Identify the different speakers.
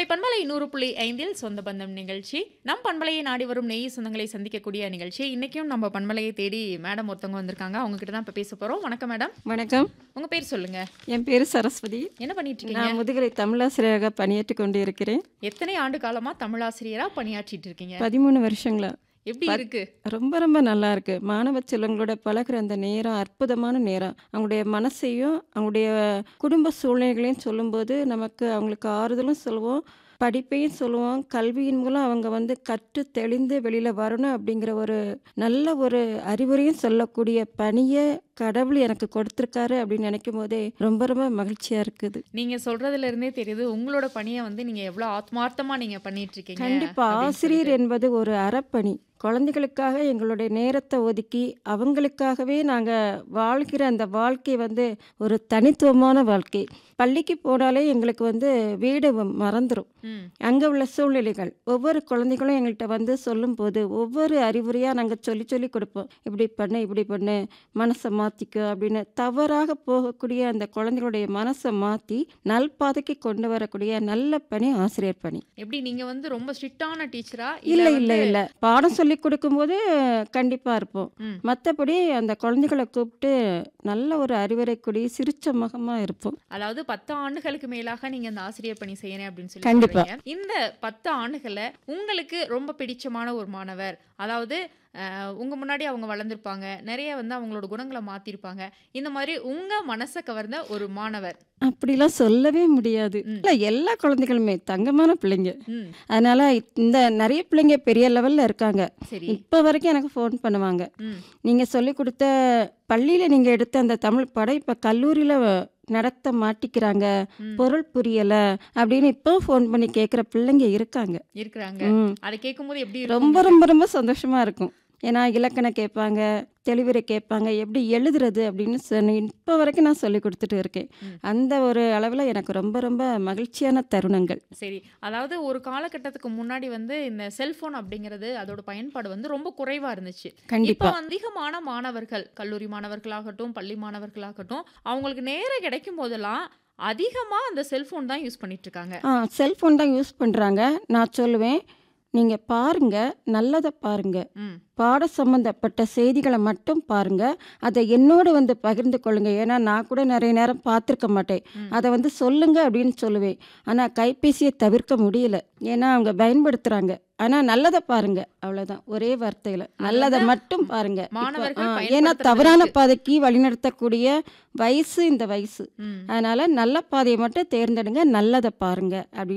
Speaker 1: பண்பலை நூறு புள்ளி ஐந்தில் சொந்த பந்தம் நிகழ்ச்சி நம் பண்பலையை நாடி வரும் நெய் சொந்தங்களை சந்திக்கக்கூடிய நிகழ்ச்சி இன்னைக்கும் நம்ம பண்பலையை தேடி மேடம் ஒருத்தவங்க வந்திருக்காங்க அவங்க கிட்ட தான் இப்போ பேச போறோம் வணக்கம் மேடம்
Speaker 2: வணக்கம்
Speaker 1: உங்க பேர் சொல்லுங்க
Speaker 2: என் பேர் சரஸ்வதி
Speaker 1: என்ன பண்ணிட்டு இருக்கீங்க
Speaker 2: நான் முதுகலை தமிழாசிரியராக பணியாற்றி கொண்டு இருக்கிறேன்
Speaker 1: எத்தனை ஆண்டு காலமா தமிழாசிரியரா பணியாற்றிட்டு இருக்கீங்க
Speaker 2: பதிமூணு வருஷங்களா
Speaker 1: எப்படி இருக்கு
Speaker 2: ரொம்ப ரொம்ப நல்லா இருக்கு மாணவ செல்வங்களோட பழகுற அந்த நேரம் அற்புதமான நேரம் அவங்களுடைய மனசையும் அவங்களுடைய குடும்ப சூழ்நிலைகளையும் சொல்லும்போது நமக்கு அவங்களுக்கு ஆறுதலும் சொல்லுவோம் படிப்பையும் சொல்லுவோம் கல்வியின் மூலம் அவங்க வந்து கற்று தெளிந்து வெளியில் வரணும் அப்படிங்கிற ஒரு நல்ல ஒரு அறிவுரையும் சொல்லக்கூடிய பணியை கடவுள் எனக்கு கொடுத்துருக்காரு அப்படின்னு நினைக்கும் போதே ரொம்ப ரொம்ப மகிழ்ச்சியாக இருக்குது
Speaker 1: நீங்க சொல்றதுல இருந்தே தெரியுது உங்களோட பணியை வந்து நீங்க எவ்வளவு ஆத்மார்த்தமா நீங்க பண்ணிட்டு இருக்கீங்க
Speaker 2: கண்டிப்பா
Speaker 1: அப்படின்னு
Speaker 2: ஆசிரியர் என்பது ஒரு அறப்பணி குழந்தைகளுக்காக எங்களுடைய நேரத்தை ஒதுக்கி அவங்களுக்காகவே நாங்கள் வாழ்கிற அந்த வாழ்க்கை வந்து ஒரு தனித்துவமான வாழ்க்கை பள்ளிக்கு போனாலே எங்களுக்கு வந்து வீடு வ- மறந்துரும்
Speaker 1: ம்
Speaker 2: அங்கே உள்ள சூழ்நிலைகள் ஒவ்வொரு குழந்தைகளும் எங்கள்கிட்ட வந்து சொல்லும்போது ஒவ்வொரு அறிவுரையாக நாங்கள் சொல்லி சொல்லி கொடுப்போம் இப்படி பண்ணு இப்படி பண்ணு மனசை மாற்றிக்கோ அப்படின்னு தவறாக போகக்கூடிய அந்த குழந்தைகளுடைய மனசை மாற்றி நல்பாதைக்கு கொண்டு வரக்கூடிய நல்ல பணி ஆசிரியர் பணி
Speaker 1: எப்படி நீங்க வந்து ரொம்ப ஸ்ட்ரிக்டான டீச்சரா
Speaker 2: இல்ல இல்ல இல்ல பாடம் சொல்லி கொடுக்கும்போது கண்டிப்பா இருப்போம்
Speaker 1: ம்.
Speaker 2: மற்றபடி அந்த குழந்தைகளை கூப்பிட்டு நல்ல ஒரு அறிவுரை கூடி சிரிச்ச முகமா இருப்போம்
Speaker 1: அதாவது பத்து ஆண்டுகளுக்கு மேலாக நீங்க அந்த ஆசிரியர் பணி செய்யறேன் அப்படின்னு சொல்லி
Speaker 2: கண்டிப்பா.
Speaker 1: சொல்றீங்க. இந்த பத்து ஆண்டுகள்ல உங்களுக்கு ரொம்ப பிடிச்சமான ஒரு மாணவர் அதாவது அஹ், உங்க முன்னாடி அவங்க வளர்ந்துருப்பாங்க நிறைய வந்து அவங்களோட குணங்களை மாத்திருப்பாங்க இந்த மாதிரி உங்க மனசை கவர்ந்த ஒரு மாணவர்
Speaker 2: அப்படிலாம் சொல்லவே முடியாது
Speaker 1: ம்.
Speaker 2: இல்ல எல்லா குழந்தைகளுமே தங்கமான பிள்ளைங்க
Speaker 1: ம்
Speaker 2: அதனால இந்த நிறைய பிள்ளைங்க பெரிய லெவல்ல இருக்காங்க
Speaker 1: சரி
Speaker 2: இப்போ வரைக்கும் எனக்கு ஃபோன் பண்ணுவாங்க
Speaker 1: ம்
Speaker 2: நீங்க சொல்லி கொடுத்த பள்ளியில நீங்க எடுத்த அந்த தமிழ் படம் இப்ப கல்லூரியில நடத்த மாட்டிக்கிறாங்க
Speaker 1: ம்.
Speaker 2: பொருள் புரியல அப்படின்னு இப்போ ஃபோன் பண்ணி கேட்குற பிள்ளைங்க இருக்காங்க
Speaker 1: இருக்கிறாங்க
Speaker 2: ம்
Speaker 1: அதை கேட்கும்போது எப்படி
Speaker 2: ரொம்ப
Speaker 1: இருக்கும்
Speaker 2: ரொம்ப ரொம்ப சந்தோஷமா இருக்கும் ஏன்னா இலக்கணம் கேட்பாங்க தெளிவுரை கேட்பாங்க எப்படி எழுதுறது அப்படின்னு சொன்ன இப்போ வரைக்கும் நான் சொல்லி கொடுத்துட்டு இருக்கேன்
Speaker 1: ம்.
Speaker 2: அந்த ஒரு அளவில் எனக்கு ரொம்ப ரொம்ப மகிழ்ச்சியான தருணங்கள்
Speaker 1: சரி அதாவது ஒரு காலகட்டத்துக்கு முன்னாடி வந்து இந்த செல்போன் அப்படிங்கிறது அதோட பயன்பாடு வந்து ரொம்ப குறைவா இருந்துச்சு இப்போ
Speaker 2: கண்டிப்பா
Speaker 1: அதிகமான மாணவர்கள் கல்லூரி மாணவர்களாகட்டும் பள்ளி மாணவர்களாகட்டும் அவங்களுக்கு நேரம் கிடைக்கும் போதெல்லாம் அதிகமா அந்த செல்போன் தான் யூஸ் பண்ணிட்டு இருக்காங்க
Speaker 2: ஆ செல்ஃபோன் தான் யூஸ் பண்ணுறாங்க நான் சொல்லுவேன் நீங்கள் பாருங்க நல்லதை பாருங்க
Speaker 1: ம்
Speaker 2: பாட சம்பந்தப்பட்ட செய்திகளை மட்டும் பாருங்க அதை என்னோட வந்து பகிர்ந்து கொள்ளுங்க ஏன்னா நான் கூட நிறைய நேரம் பார்த்துருக்க மாட்டேன்
Speaker 1: ம்.
Speaker 2: அதை வந்து சொல்லுங்க அப்படின்னு சொல்லுவேன் ஆனால் கைபேசியை தவிர்க்க முடியல ஏன்னா அவங்க பயன்படுத்துறாங்க ஆனால் நல்லதை பாருங்க அவ்வளோதான் ஒரே வார்த்தையில் நல்லதை மட்டும் பாருங்க இப்போ,
Speaker 1: மாணவர்கள்
Speaker 2: ஆ, ஏன்னா
Speaker 1: பயன்படுத்துறது
Speaker 2: தவறான
Speaker 1: இருக்கு.
Speaker 2: பாதைக்கு வழிநடத்தக்கூடிய வயசு இந்த வயசு
Speaker 1: ம்
Speaker 2: அதனால நல்ல பாதையை மட்டும் தேர்ந்தெடுங்க நல்லதை பாருங்க அப்படின்னு